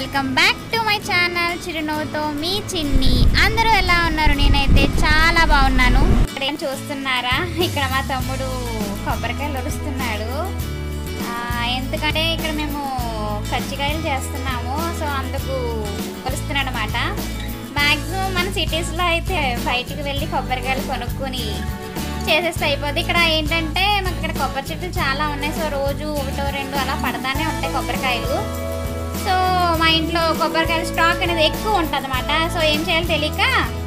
welcome back to my channel చిరునవ్వుతో మీ చిన్ని అందరూ ఎలా ఉన్నారు నేనైతే చాలా బాగున్నాను ఇక్కడ ఏం చూస్తున్నారా ఇక్కడ మా తమ్ముడు కొబ్బరికాయలు ఒలుస్తున్నాడు ఆ, ఎందుకంటే ఇక్కడ మేము కజ్జికాయలు చేస్తున్నాము సో అందుకు కొలుస్తున్నాడు అనమాట మ్యాక్సిమం మన సిటీస్లో అయితే బయటికి వెళ్ళి కొబ్బరికాయలు కొనుక్కొని చేసేస్తే అయిపోద్ది ఇక్కడ ఏంటంటే మాకు ఇక్కడ కొబ్బరి చెట్లు చాలా ఉన్నాయి సో రోజు ఒకటో రెండు అలా పడతానే ఉంటాయి కొబ్బరికాయలు సో మా ఇంట్లో కొబ్బరికాయల స్టాక్ అనేది ఎక్కువ ఉంటుంది అనమాట సో ఏం చేయాలో తెలియక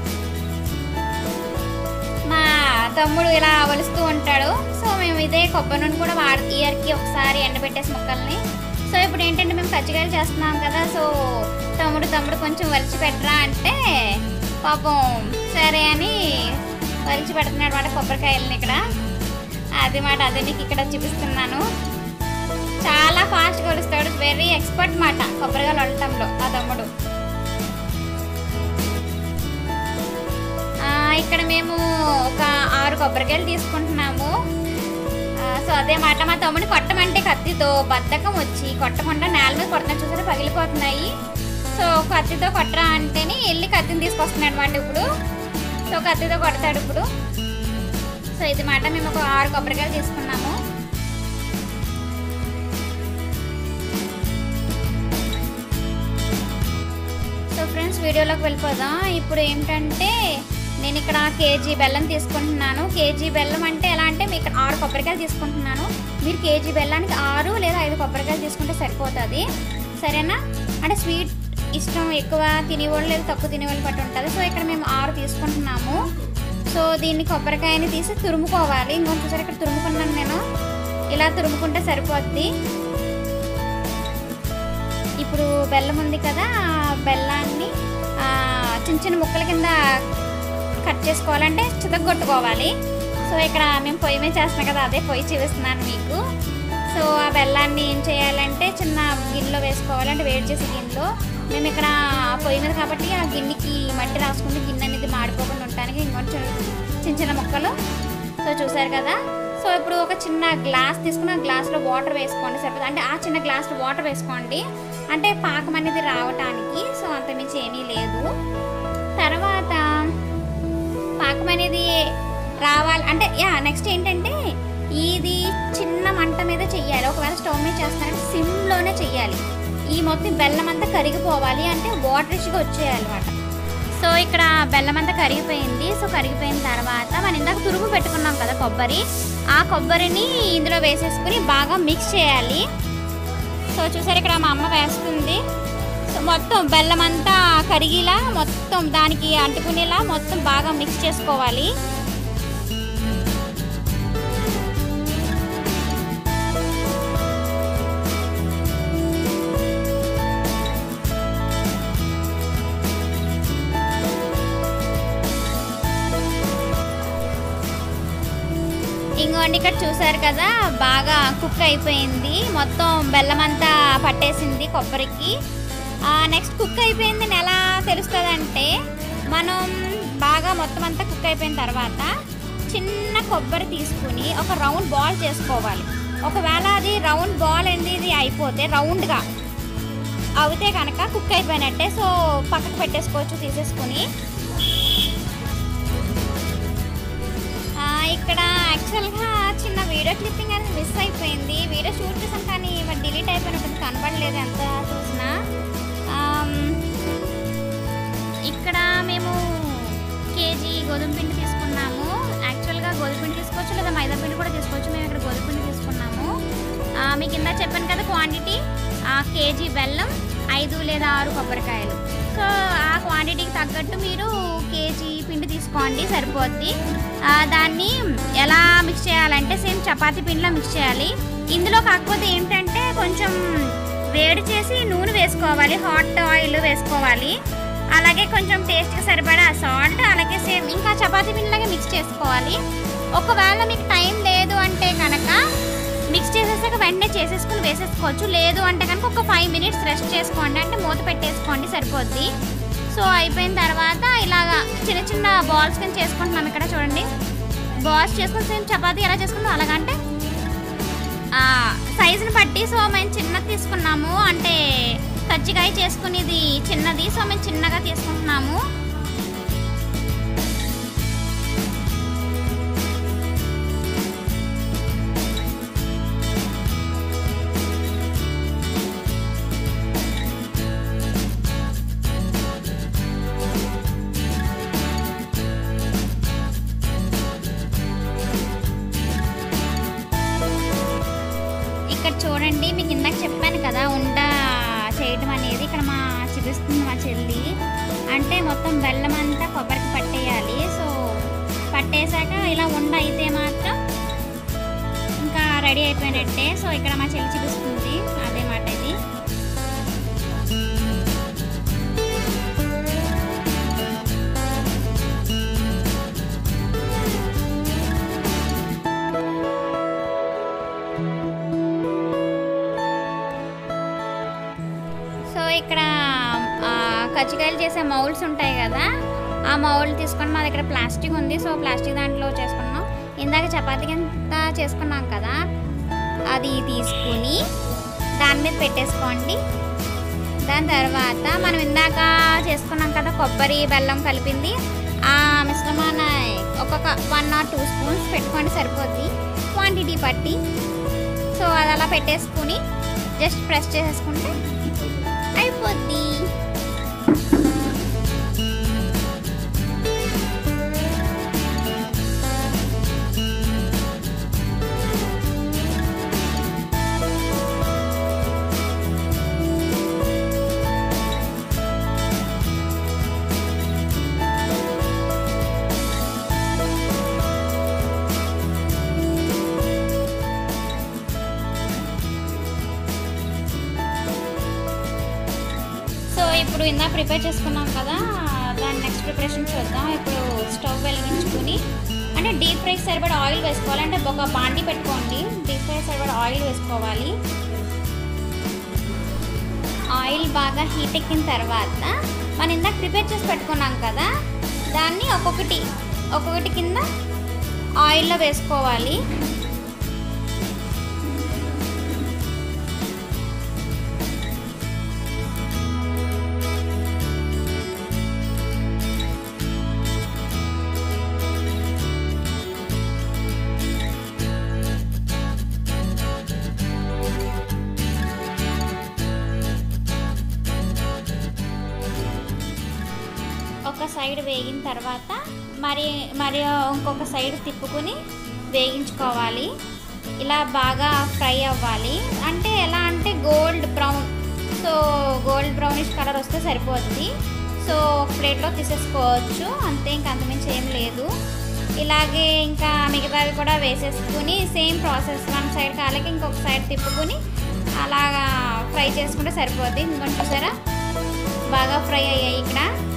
మా తమ్ముడు ఇలా ఒలుస్తూ ఉంటాడు సో మేము ఇదే కొబ్బరి నూనె కూడా వాడ ఇయర్కి ఒకసారి ఎండబెట్టేసి మొక్కల్ని సో ఇప్పుడు ఏంటంటే మేము కజ్జికాయలు చేస్తున్నాం కదా సో తమ్ముడు తమ్ముడు కొంచెం వలిచి పెట్టరా అంటే పాపం సరే అని వలిచి పెడుతున్నాడు మాట కొబ్బరికాయలని ఇక్కడ అది మాట అదే మీకు ఇక్కడ చూపిస్తున్నాను చాలా ఫాస్ట్గా వలుస్తాడు వెరీ ఎక్స్పర్ట్ మాట కొబ్బరికాయలు వడటంలో ఆ తమ్ముడు ఆ, ఇక్కడ మేము ఒక ఆరు కొబ్బరికాయలు తీసుకుంటున్నాము ఆ, సో అదే మాట మా తమ్ముడిని కొట్టమంటే కత్తితో బద్ధకం వచ్చి కొట్టకుండా నేల మీద కొడుతున్నా చూసారా పగిలిపోతున్నాయి సో కత్తితో కొట్టరా అంటేనే వెళ్ళి కత్తిని తీసుకొస్తున్నాడు అనమాట ఇప్పుడు సో కత్తితో కొడతాడు ఇప్పుడు సో ఇది మాట మేము ఒక ఆరు కొబ్బరికాయలు తీసుకున్నాము సో ఫ్రెండ్స్ వీడియోలోకి వెళ్ళిపోదాం ఇప్పుడు ఏంటంటే నేను ఇక్కడ కేజీ బెల్లం తీసుకుంటున్నాను కేజీ బెల్లం అంటే ఎలా అంటే మీకు ఇక్కడ ఆరు కొబ్బరికాయలు తీసుకుంటున్నాను మీరు కేజీ బెల్లానికి ఆరు లేదా ఐదు కొబ్బరికాయలు తీసుకుంటే సరిపోతుంది సరేనా అంటే స్వీట్ ఇష్టం ఎక్కువ తినేవాళ్ళు లేదా తక్కువ తినేవాళ్ళు బట్టి ఉంటుంది సో ఇక్కడ మేము ఆరు తీసుకుంటున్నాము సో దీన్ని కొబ్బరికాయని తీసి తురుముకోవాలి ఇంకొకసారి ఇక్కడ తురుముకున్నాను నేను ఇలా తురుముకుంటే సరిపోద్ది ఇప్పుడు బెల్లం ఉంది కదా ఆ బెల్లాన్ని ఆ, చిన్న చిన్న ముక్కల కింద కట్ చేసుకోవాలంటే చితగొట్టుకోవాలి సో ఇక్కడ మేము పొయ్యి మీద చేస్తున్నాం కదా అదే పొయ్యి చూపిస్తున్నాను మీకు సో ఆ బెల్లాన్ని ఏం చేయాలంటే చిన్న గిన్నెలో వేసుకోవాలంటే వేడి చేసే గిన్నెలో మేము ఇక్కడ పొయ్యి మీద కాబట్టి ఆ గిన్నెకి మట్టి రాసుకుంటే గిన్నె అనేది మాడిపోకుండా ఉండడానికి ఇంకొంచెం చిన్న చిన్న ముక్కలు సో చూసారు కదా సో ఇప్పుడు ఒక చిన్న గ్లాస్ తీసుకుని ఆ గ్లాస్లో వాటర్ వేసుకోండి సరిపోతుంది అంటే ఆ చిన్న గ్లాస్లో వాటర్ వేసుకోండి అంటే పాకం అనేది రావటానికి సో అంతమించి ఏమీ లేదు తర్వాత పాకం అనేది రావాలి అంటే యా నెక్స్ట్ ఏంటంటే ఇది చిన్న మంట మీద చెయ్యాలి ఒకవేళ స్టవ్ మీద చేస్తారంటే సిమ్లోనే చెయ్యాలి ఈ మొత్తం బెల్లం అంతా కరిగిపోవాలి అంటే వాటరిష్గా వచ్చేయాలి అనమాట సో ఇక్కడ బెల్లం అంతా కరిగిపోయింది సో కరిగిపోయిన తర్వాత మనం ఇందాక తురుము పెట్టుకున్నాం కదా కొబ్బరి ఆ కొబ్బరిని ఇందులో వేసేసుకుని బాగా మిక్స్ చేయాలి సో చూసారు ఇక్కడ మా అమ్మ వేస్తుంది సో మొత్తం బెల్లం అంతా కరిగిలా మొత్తం దానికి అంటుకునేలా మొత్తం బాగా మిక్స్ చేసుకోవాలి ఇంకోండి ఇక్కడ చూసారు కదా బాగా కుక్ అయిపోయింది మొత్తం బెల్లం అంతా పట్టేసింది కొబ్బరికి నెక్స్ట్ కుక్ అయిపోయింది అని ఎలా తెలుస్తుంది అంటే మనం బాగా మొత్తం అంతా కుక్ అయిపోయిన తర్వాత చిన్న కొబ్బరి తీసుకుని ఒక రౌండ్ బాల్ చేసుకోవాలి ఒకవేళ అది రౌండ్ బాల్ అనేది అయిపోతే రౌండ్గా అవుతే కనుక కుక్ అయిపోయినట్టే సో పక్కకు పెట్టేసుకోవచ్చు తీసేసుకుని ఆ, ఇక్కడ యాక్చువల్గా చిన్న వీడియో క్లిప్పింగ్ అనేది మిస్ అయిపోయింది వీడియో షూట్ చేసాం కానీ మరి డిలీట్ అయిపోయినప్పుడు కనపడలేదు ఎంత చూసినా ఆమ్, ఇక్కడ మేము కేజీ గోధుమ పిండి తీసుకున్నాము యాక్చువల్గా గోధుమ పిండి తీసుకోవచ్చు లేదా మైదా పిండి కూడా తీసుకోవచ్చు మేము ఇక్కడ గోధుమ పిండి తీసుకున్నాము ఆ, మీకు ఇందా చెప్పాను కదా క్వాంటిటీ కేజీ బెల్లం ఐదు లేదా ఆరు కొబ్బరికాయలు సో ఆ క్వాంటిటీకి తగ్గట్టు మీరు కేజీ పిండి తీసుకోండి సరిపోద్ది ఆ, దాన్ని ఎలా మిక్స్ చేయాలంటే సేమ్ చపాతీ పిండిలో మిక్స్ చేయాలి ఇందులో కాకపోతే ఏంటంటే కొంచెం వేడి చేసి నూనె వేసుకోవాలి హాట్ ఆయిల్ వేసుకోవాలి అలాగే కొంచెం టేస్ట్కి సరిపడా సాల్ట్ అలాగే సేమ్ ఇంకా చపాతీ పిండిలాగే మిక్స్ చేసుకోవాలి ఒకవేళ మీకు టైం లేదు అంటే కనుక మిక్స్ చేసేసాక వెంటనే చేసేసుకుని వేసేసుకోవచ్చు లేదు అంటే కనుక ఒక ఫైవ్ మినిట్స్ రెస్ట్ చేసుకోండి అంటే మూత పెట్టేసుకోండి సరిపోద్ది సో అయిపోయిన తర్వాత ఇలాగా చిన్న చిన్న బాల్స్ కింద చేసుకుంటున్నాం ఇక్కడ చూడండి బాల్స్ చేసుకుని సేమ్ చపాతీ ఎలా చేసుకుంటాం అలాగంటే సైజుని బట్టి సో మేము చిన్నది తీసుకున్నాము అంటే కజ్జికాయ చేసుకునేది చిన్నది సో మేము చిన్నగా తీసుకుంటున్నాము ఇక్కడ చూడండి మీకు ఇందాక చెప్పాను కదా ఉండ చేయడం అనేది ఇక్కడ మా చూపిస్తుంది మా చెల్లి అంటే మొత్తం బెల్లం అంతా కొబ్బరికి పట్టేయాలి సో పట్టేశాక ఇలా ఉండ అయితే మాత్రం ఇంకా రెడీ అయిపోయినట్టే సో ఇక్కడ మా చెల్లి చూపిస్తుంది అదే మాట ఇది సో ఇక్కడ ఆ, కజ్జికాయలు చేసే మౌల్డ్స్ ఉంటాయి కదా ఆ మౌల్డ్ తీసుకొని మా దగ్గర ప్లాస్టిక్ ఉంది సో ప్లాస్టిక్ దాంట్లో చేసుకున్నాం ఇందాక చపాతీ కింద చేసుకున్నాం కదా అది తీసుకుని దాని మీద పెట్టేసుకోండి దాని తర్వాత మనం ఇందాక చేసుకున్నాం కదా కొబ్బరి బెల్లం కలిపింది ఆ మిశ్రమాన్ని ఒక్కొక్క వన్ ఆర్ టూ స్పూన్స్ పెట్టుకోండి సరిపోద్ది క్వాంటిటీ బట్టి సో అది అలా పెట్టేసుకుని జస్ట్ ప్రెస్ చేసేసుకుంటే అయిపోద్ది సో ఇప్పుడు ఇందా ప్రిపేర్ చేసుకున్నాం కదా దాని నెక్స్ట్ ప్రిపరేషన్ చూద్దాం ఇప్పుడు స్టవ్ వెలిగించుకుని అంటే డీప్ ఫ్రై సరిపడా ఆయిల్ వేసుకోవాలి అంటే ఒక బాండి పెట్టుకోండి డీప్ ఫ్రై సరిపడా ఆయిల్ వేసుకోవాలి ఆయిల్ బాగా హీట్ ఎక్కిన తర్వాత మనం ఇందాక ప్రిపేర్ చేసి పెట్టుకున్నాం కదా దాన్ని ఒక్కొక్కటి ఒక్కొక్కటి కింద ఆయిల్లో వేసుకోవాలి ఒక సైడ్ వేగిన తర్వాత మరి మరి ఇంకొక సైడ్ తిప్పుకుని వేగించుకోవాలి ఇలా బాగా ఫ్రై అవ్వాలి అంటే ఎలా అంటే gold brown so gold brownish colour వస్తే సరిపోద్ది సో ఒక ప్లేట్లో తీసేసుకోవచ్చు అంతే ఇంకా అంతమించి ఏం లేదు ఇలాగే ఇంకా మిగతావి కూడా వేసేసుకుని సేమ్ ప్రాసెస్ వన్ సైడ్ కాలకి ఇంకొక సైడ్ తిప్పుకుని అలాగా ఫ్రై చేసుకుంటే సరిపోద్ది ఇంకొంచెం చూసారా బాగా ఫ్రై అయ్యాయి ఇక్కడ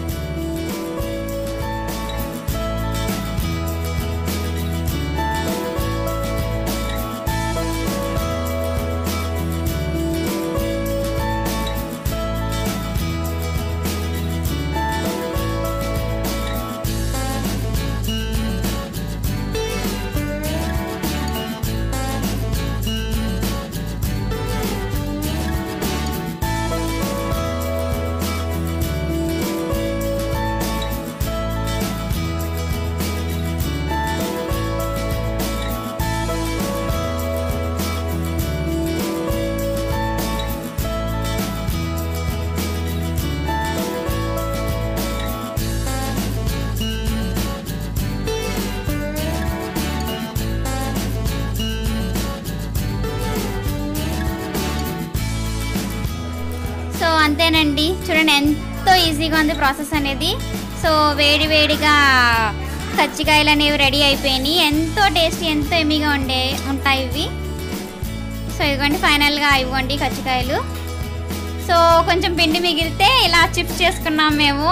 సో అంతేనండి చూడండి ఎంతో ఈజీగా ఉంది ప్రాసెస్ అనేది సో వేడి వేడిగా కజ్జికాయలు అనేవి రెడీ అయిపోయినాయి ఎంతో టేస్టీ ఎంతో ఎమ్మిగా ఉండే ఉంటాయి ఇవి సో ఇదిగోండి ఫైనల్గా ఇవ్వండి కజ్జికాయలు సో కొంచెం పిండి మిగిలితే ఇలా చిప్స్ చేసుకున్నాం మేము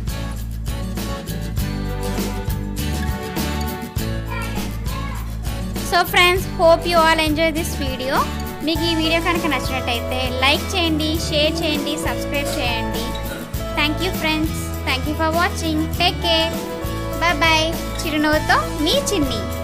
so friends hope you all enjoy this video మీకు ఈ వీడియో కనుక నచ్చినట్టయితే లైక్ చేయండి షేర్ చేయండి సబ్స్క్రైబ్ చేయండి thank you friends thank you for watching take care bye bye చిరునవ్వుతో మీ చిన్ని